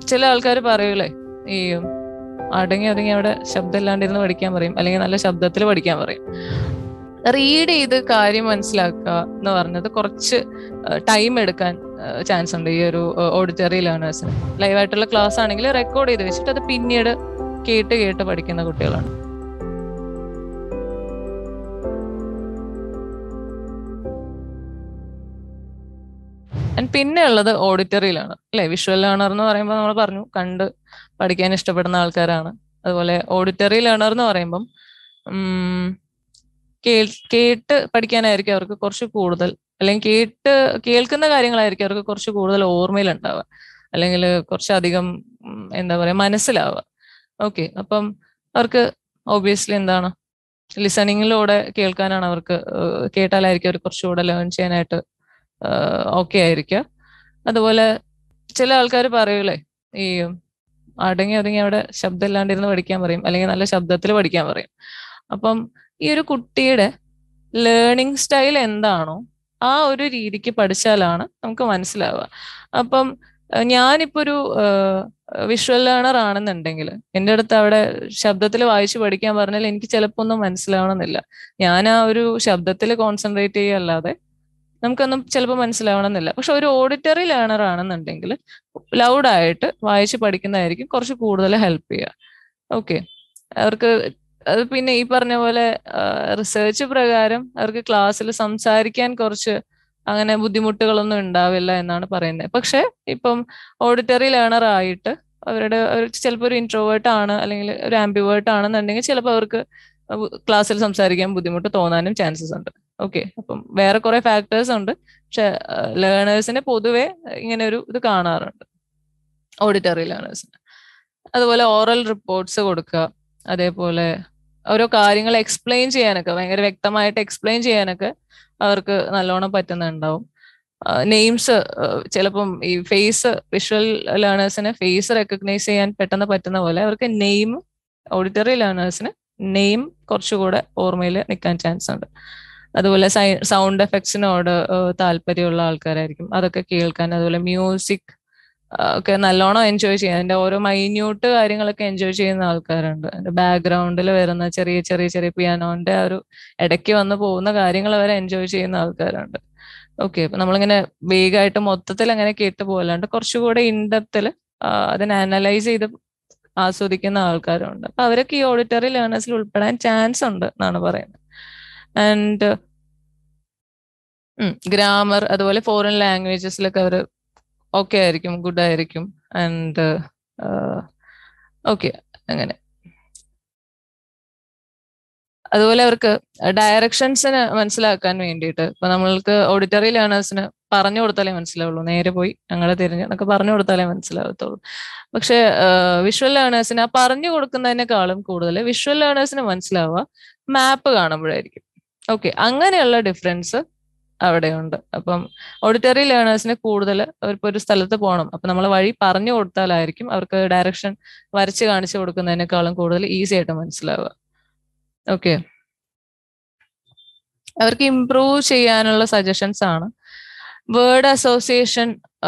ചില ആൾക്കാർ പറയൂലേ ഈ അടങ്ങി ഒതുങ്ങി അവിടെ ശബ്ദമില്ലാണ്ടിരുന്ന് പഠിക്കാൻ പറയും അല്ലെങ്കിൽ നല്ല ശബ്ദത്തിൽ പഠിക്കാൻ പറയും റീഡ് ചെയ്ത് കാര്യം മനസ്സിലാക്കുക എന്ന് പറഞ്ഞത് കുറച്ച് ടൈം എടുക്കാൻ ചാൻസ് ഉണ്ട് ഈ ഒരു ഓഡിറ്ററി ലേണേഴ്സിന് ലൈവായിട്ടുള്ള ക്ലാസ് ആണെങ്കിൽ റെക്കോർഡ് ചെയ്ത് വെച്ചിട്ട് അത് പിന്നീട് കേട്ട് കേട്ട് പഠിക്കുന്ന കുട്ടികളാണ് And പിന്നെ ഉള്ളത് ഓഡിറ്ററിയിലാണ് അല്ലെ വിഷ്വൽ ലേണർ എന്ന് പറയുമ്പോൾ നമ്മൾ പറഞ്ഞു കണ്ട് പഠിക്കാൻ ഇഷ്ടപ്പെടുന്ന ആൾക്കാരാണ് അതുപോലെ ഓഡിറ്ററി ലേണർ എന്ന് പറയുമ്പം ഉം, കേൾ- കേട്ട് പഠിക്കാനായിരിക്കും അവർക്ക് കുറച്ച് കൂടുതൽ അല്ലെങ്കിൽ കേട്ട് കേൾക്കുന്ന കാര്യങ്ങളായിരിക്കും അവർക്ക് കുറച്ച് കൂടുതൽ ഓർമ്മയിൽ ഉണ്ടാവുക അല്ലെങ്കിൽ കുറച്ചധികം ഉം, എന്താ പറയാ മനസ്സിലാവുക ഓക്കെ അപ്പം അവർക്ക് ഓബിയസ്ലി എന്താണ് ലിസണിങ്ങിലൂടെ കേൾക്കാനാണ് അവർക്ക് ഏഹ്, കേട്ടാലായിരിക്കും അവർ കുറച്ചുകൂടെ ലേൺ ചെയ്യാനായിട്ട് ഓക്കെ ആയിരിക്കുക അതുപോലെ ചില ആൾക്കാർ പറയൂലേ ഈ അടങ്ങി ഒതുങ്ങി അവിടെ ശബ്ദമില്ലാണ്ടിരുന്ന് പഠിക്കാൻ പറയും അല്ലെങ്കിൽ നല്ല ശബ്ദത്തിൽ പഠിക്കാൻ പറയും അപ്പം ഈ ഒരു കുട്ടിയുടെ ലേണിംഗ് സ്റ്റൈൽ എന്താണോ ആ ഒരു രീതിക്ക് പഠിച്ചാലാണ് നമുക്ക് മനസ്സിലാവുക അപ്പം ഏഹ് ഞാനിപ്പോ ഒരു വിഷ്വൽ ലേണർ ആണെന്നുണ്ടെങ്കിൽ എൻ്റെ അടുത്ത് അവിടെ ശബ്ദത്തിൽ വായിച്ച് പഠിക്കാൻ പറഞ്ഞാൽ എനിക്ക് ചിലപ്പോൾ ഒന്നും മനസ്സിലാവണമെന്നില്ല ഞാൻ ആ ഒരു ശബ്ദത്തിൽ കോൺസെൻട്രേറ്റ് ചെയ്യല്ലാതെ നമുക്കൊന്നും ചിലപ്പോൾ മനസ്സിലാവണമെന്നില്ല പക്ഷെ ഒരു ഓഡിറ്ററി ലേണർ ആണെന്നുണ്ടെങ്കിൽ ലൗഡായിട്ട് വായിച്ച് പഠിക്കുന്നതായിരിക്കും കുറച്ച് കൂടുതൽ ഹെൽപ്പ് ചെയ്യുക ഓക്കെ അവർക്ക് അത് പിന്നെ ഈ പറഞ്ഞ പോലെ റിസർച്ച് പ്രകാരം അവർക്ക് ക്ലാസ്സിൽ സംസാരിക്കാൻ കുറച്ച് അങ്ങനെ ബുദ്ധിമുട്ടുകളൊന്നും ഉണ്ടാവില്ല എന്നാണ് പറയുന്നത് പക്ഷെ ഇപ്പം ഓഡിറ്ററി ലേണർ ആയിട്ട് അവരുടെ ചിലപ്പോൾ ഒരു ഇൻട്രോവേർട്ട് ആണ് അല്ലെങ്കിൽ ഒരു ആംബിവേർട്ട് ആണെന്നുണ്ടെങ്കിൽ ചിലപ്പോൾ അവർക്ക് ക്ലാസ്സിൽ സംസാരിക്കാൻ ബുദ്ധിമുട്ട് തോന്നാനും ചാൻസസ് ഉണ്ട് ഓക്കെ അപ്പം വേറെ കുറെ ഫാക്ടേഴ്സ് ഉണ്ട് പക്ഷെ ലേണേഴ്സിന് പൊതുവെ ഇങ്ങനെ ഒരു ഇത് കാണാറുണ്ട് ഓഡിറ്ററി ലേണേഴ്സിന് അതുപോലെ ഓറൽ റിപ്പോർട്ട്സ് കൊടുക്കുക അതേപോലെ ഓരോ കാര്യങ്ങൾ എക്സ്പ്ലെയിൻ ചെയ്യാനൊക്കെ ഭയങ്കര വ്യക്തമായിട്ട് എക്സ്പ്ലെയിൻ ചെയ്യാനൊക്കെ അവർക്ക് നല്ലോണം പറ്റുന്നുണ്ടാവും നെയിംസ് ചിലപ്പം ഈ ഫേസ് വിഷ്വൽ ലേണേഴ്സിന് ഫേസ് റെക്കഗ്നൈസ് ചെയ്യാൻ പെട്ടെന്ന് പറ്റുന്ന പോലെ അവർക്ക് നെയിം ഓഡിറ്ററി ലേണേഴ്സിന് നെയിം കുറച്ചുകൂടെ ഓർമ്മയിൽ നിൽക്കാൻ ചാൻസ് ഉണ്ട് അതുപോലെ സൗണ്ട് എഫക്ട്സിനോട് താല്പര്യമുള്ള ആൾക്കാരായിരിക്കും അതൊക്കെ കേൾക്കാൻ അതുപോലെ മ്യൂസിക് ഒക്കെ നല്ലോണം എൻജോയ് ചെയ്യാൻ അതിന്റെ ഓരോ മൈന്യൂട്ട് കാര്യങ്ങളൊക്കെ എൻജോയ് ചെയ്യുന്ന ആൾക്കാരുണ്ട് അതിന്റെ ബാക്ക്ഗ്രൗണ്ടിൽ വരുന്ന ചെറിയ ചെറിയ ചെറിയ പിയാനോന്റെ ആ ഒരു ഇടയ്ക്ക് വന്ന് പോകുന്ന കാര്യങ്ങൾ വരെ എൻജോയ് ചെയ്യുന്ന ആൾക്കാരുണ്ട് ഓക്കെ അപ്പൊ നമ്മളിങ്ങനെ വേഗമായിട്ട് മൊത്തത്തിൽ അങ്ങനെ കേട്ട് പോലാണ്ട് കുറച്ചുകൂടെ ഇൻഡപ്തിൽ അതിനെ അനലൈസ് ചെയ്ത് ആസ്വദിക്കുന്ന ആൾക്കാരുണ്ട് അപ്പൊ അവരൊക്കെ ഈ ഓഡിറ്ററി ലേണേഴ്സിൽ ഉൾപ്പെടാൻ ചാൻസ് ഉണ്ട് എന്നാണ് പറയുന്നത് ആൻഡ് ഗ്രാമർ അതുപോലെ ഫോറിൻ ലാംഗ്വേജസിലൊക്കെ അവർ ഓക്കെ ആയിരിക്കും ഗുഡ് ആയിരിക്കും ആൻഡ് ഓക്കെ അങ്ങനെ അതുപോലെ അവർക്ക് ഡയറക്ഷൻസിന് മനസ്സിലാക്കാൻ വേണ്ടിയിട്ട് ഇപ്പൊ നമ്മൾക്ക് ഓഡിറ്ററി ലേണേഴ്സിന് പറഞ്ഞു കൊടുത്താലേ മനസ്സിലാവുള്ളൂ നേരെ പോയി ഞങ്ങളെ തിരിഞ്ഞ് എന്നൊക്കെ പറഞ്ഞു കൊടുത്താലേ മനസ്സിലാവത്തുള്ളൂ പക്ഷെ വിഷ്വൽ ലേണേഴ്സിന് ആ പറഞ്ഞു കൊടുക്കുന്നതിനേക്കാളും കൂടുതൽ വിഷ്വൽ ലേണേഴ്സിന് മനസ്സിലാവുക മാപ്പ് കാണുമ്പോഴായിരിക്കും ഓക്കെ അങ്ങനെയുള്ള ഡിഫറൻസ് അവിടെയുണ്ട് അപ്പം ഓഡിറ്ററി ലേണേഴ്സിന് കൂടുതൽ അവരിപ്പോ ഒരു സ്ഥലത്ത് പോകണം അപ്പൊ നമ്മൾ വഴി പറഞ്ഞു കൊടുത്താലായിരിക്കും അവർക്ക് ഡയറക്ഷൻ വരച്ച് കാണിച്ചു കൊടുക്കുന്നതിനേക്കാളും കൂടുതൽ ഈസി ആയിട്ട് മനസ്സിലാവുക ഓക്കെ അവർക്ക് ഇംപ്രൂവ് ചെയ്യാനുള്ള സജഷൻസ് ആണ് വേർഡ് അസോസിയേഷൻ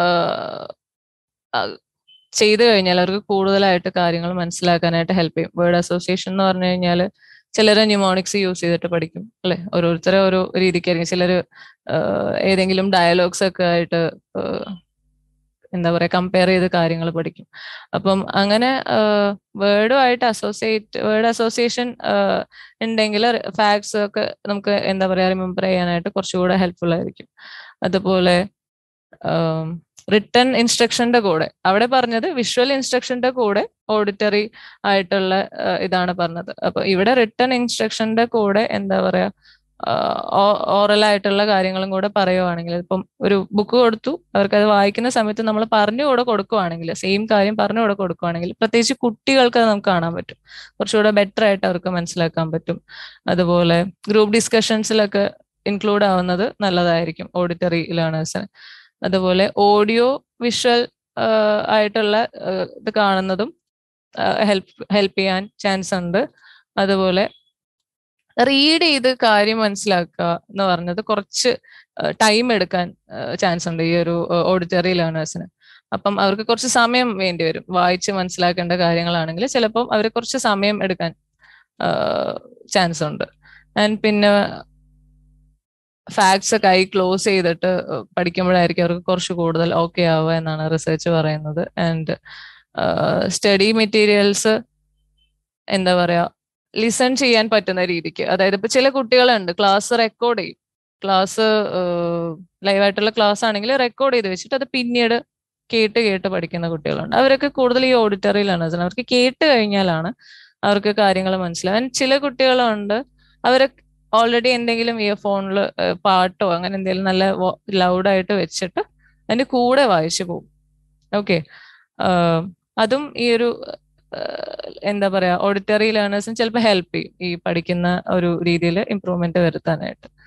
ചെയ്തു കഴിഞ്ഞാൽ അവർക്ക് കൂടുതലായിട്ട് കാര്യങ്ങൾ മനസ്സിലാക്കാനായിട്ട് ഹെൽപ്പ് ചെയ്യും വേർഡ് അസോസിയേഷൻ എന്ന് പറഞ്ഞു കഴിഞ്ഞാൽ ചിലർ ന്യൂമോണിക്സ് യൂസ് ചെയ്തിട്ട് പഠിക്കും അല്ലെ ഓരോരുത്തരെ ഓരോ രീതിക്കായിരിക്കും ചിലർ ഏതെങ്കിലും ഡയലോഗ്സ് ഒക്കെ ആയിട്ട് എന്താ പറയാ കമ്പയർ ചെയ്ത് കാര്യങ്ങൾ പഠിക്കും അപ്പം അങ്ങനെ വേർഡുമായിട്ട് അസോസിയേറ്റ് വേർഡ് അസോസിയേഷൻ ഉണ്ടെങ്കിൽ ഫാക്ട്സ് ഒക്കെ നമുക്ക് എന്താ പറയാ റിമെമ്പർ ചെയ്യാനായിട്ട് കുറച്ചുകൂടെ ഹെൽപ്ഫുൾ ആയിരിക്കും അതുപോലെ റിട്ടേൺ ഇൻസ്ട്രക്ഷന്റെ കൂടെ അവിടെ പറഞ്ഞത് വിഷ്വൽ ഇൻസ്ട്രക്ഷന്റെ കൂടെ ഓഡിറ്ററി ആയിട്ടുള്ള ഇതാണ് പറഞ്ഞത് അപ്പൊ ഇവിടെ റിട്ടേൺ ഇൻസ്ട്രക്ഷന്റെ കൂടെ എന്താ പറയാ ഓറൽ ആയിട്ടുള്ള കാര്യങ്ങളും കൂടെ പറയുവാണെങ്കിൽ ഇപ്പം ഒരു ബുക്ക് കൊടുത്തു അവർക്ക് അത് വായിക്കുന്ന സമയത്ത് നമ്മൾ പറഞ്ഞു കൂടെ കൊടുക്കുവാണെങ്കിൽ സെയിം കാര്യം പറഞ്ഞു കൂടെ കൊടുക്കുവാണെങ്കിൽ പ്രത്യേകിച്ച് കുട്ടികൾക്ക് അത് നമുക്ക് കാണാൻ പറ്റും കുറച്ചുകൂടെ ബെറ്റർ ആയിട്ട് അവർക്ക് മനസ്സിലാക്കാൻ പറ്റും അതുപോലെ ഗ്രൂപ്പ് ഡിസ്കഷൻസിലൊക്കെ ഇൻക്ലൂഡ് ആവുന്നത് നല്ലതായിരിക്കും ഓഡിറ്ററി ലേണേഴ്സിന് അതുപോലെ ഓഡിയോ വിഷ്വൽ ആയിട്ടുള്ള ഇത് കാണുന്നതും ഹെൽപ്പ് ഹെൽപ്പ് ചെയ്യാൻ ചാൻസ് ഉണ്ട് അതുപോലെ റീഡ് ചെയ്ത് കാര്യം മനസ്സിലാക്കുക എന്ന് പറഞ്ഞത് കുറച്ച് ടൈം എടുക്കാൻ ചാൻസ് ഉണ്ട് ഈ ഒരു ഓഡിറ്ററി ലേണേഴ്സിന് അപ്പം അവർക്ക് കുറച്ച് സമയം വേണ്ടി വരും വായിച്ച് മനസ്സിലാക്കേണ്ട കാര്യങ്ങളാണെങ്കിൽ ചിലപ്പം അവർ കുറച്ച് സമയം എടുക്കാൻ ചാൻസ് ഉണ്ട് ആൻഡ് പിന്നെ ഫാക്ട്സ് കൈ ക്ലോസ് ചെയ്തിട്ട് പഠിക്കുമ്പോഴായിരിക്കും അവർക്ക് കുറച്ച് കൂടുതൽ ഓക്കെ ആവുക എന്നാണ് റിസർച്ച് പറയുന്നത് ആൻഡ് സ്റ്റഡി മെറ്റീരിയൽസ് എന്താ പറയാ ലിസൺ ചെയ്യാൻ പറ്റുന്ന രീതിക്ക് അതായത് ഇപ്പൊ ചില കുട്ടികളുണ്ട് ക്ലാസ് റെക്കോർഡ് ചെയ്യും ക്ലാസ് ലൈവായിട്ടുള്ള ക്ലാസ് ആണെങ്കിൽ റെക്കോർഡ് ചെയ്ത് വെച്ചിട്ട് അത് പിന്നീട് കേട്ട് കേട്ട് പഠിക്കുന്ന കുട്ടികളുണ്ട് അവരൊക്കെ കൂടുതൽ ഈ ഓഡിറ്ററിയിലാണ് അവർക്ക് കേട്ട് കഴിഞ്ഞാലാണ് അവർക്ക് കാര്യങ്ങൾ മനസ്സിലാവാൻ ചില കുട്ടികളുണ്ട് അവരെ ഓൾറെഡി എന്തെങ്കിലും ഇയർ ഫോണിൽ പാട്ടോ അങ്ങനെ എന്തെങ്കിലും നല്ല ലൗഡായിട്ട് വെച്ചിട്ട് അതിന്റെ കൂടെ വായിച്ചു പോകും ഓക്കെ അതും ഈ ഒരു എന്താ പറയാ ഓഡിറ്ററി ലേണേഴ്സും ചിലപ്പോൾ ഹെൽപ്പ് ചെയ്യും ഈ പഠിക്കുന്ന ഒരു രീതിയിൽ ഇമ്പ്രൂവ്മെന്റ് വരുത്താനായിട്ട്